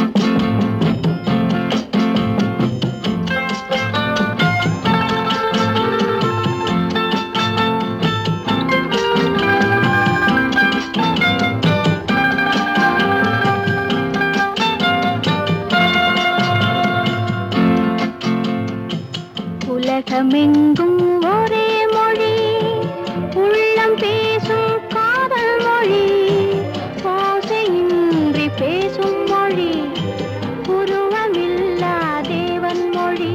உலகமெங்கும் ஒரே மொழி உள்ளம் பேசும் காதல் மொழி ஓசையின்றி பேசும் மொழி உருவமில்லா தேவன் மொழி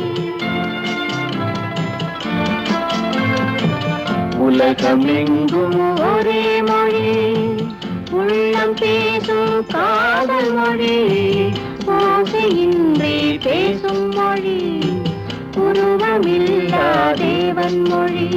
உலகமெங்கும் ஒரே மொழி உள்ளம் பேசும் காதல் மொழி ஓசையின்றி பேசும் மொழி உருவமில்லா தேவன் மொழி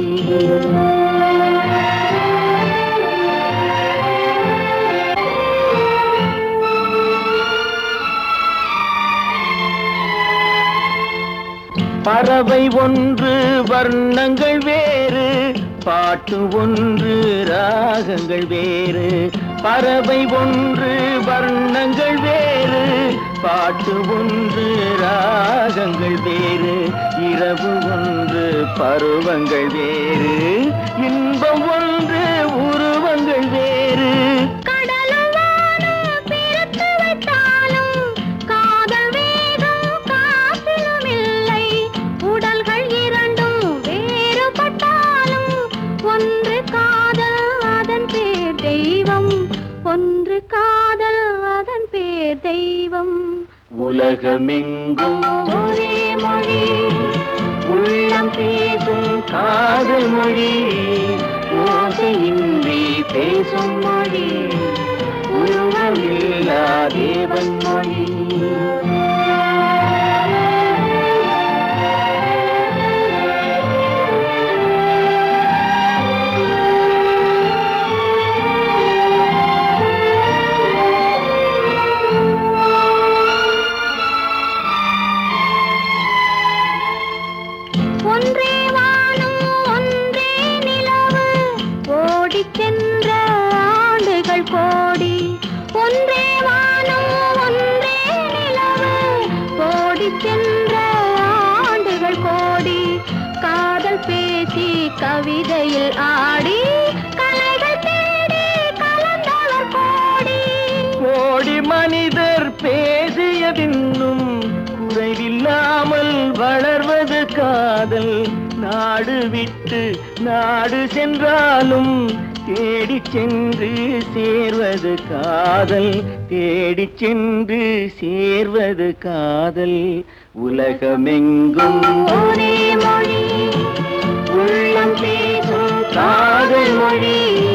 பறவை ஒன்று வர்ணங்கள் வேறு பாட்டு ஒன்று ராகங்கள் வேறு பறவை ஒன்று வர்ணங்கள் வேறு பாட்டு ஒன்று ராகங்கள் வேறு இரவு ஒன்று பருவங்கள் வேறு இன்பம் ஒன்று உருவங்கள் வேறு கடலும் வானம் பிரித்து வைத்தாலும் காதல் வேகம் காற்றிலும் இல்லை உடல்கள் இரண்டும் வேறுபட்டாலும் ஒன்று காதல் அதன் பேர் தெய்வம் ஒன்று காதல் அதன் பேர் தெய்வம் உலகமெங்கும் ஒரே மொழி உள்ளம் பேசும் காதல் மொழி ஓசையின்றி பேசும் மொழி உருவமில்லா தேவன் மொழி ஒன்றே வானம் ஒன்றே நிலவு ஓடிச் சென்ற ஆண்டுகள் கோடி ஒன்றே வானம் ஒன்றே நிலவு ஓடிச் சென்ற ஆண்டுகள் கோடி காதல் பேசி கவிதையில் ஆடி கலைகள் தேடி கலந்தவர் கோடி கோடி மனிதர் பேசியதின்னும் குறைவில்லாமல் வளர்வது காதல் நாடு விட்டு நாடு சென்றாலும் தேடி சென்று சேர்வது காதல் தேடி சென்று சேர்வது காதல் உலகமெங்கும் ஒரே மொழி உள்ளம் பேசும் காதல் மொழி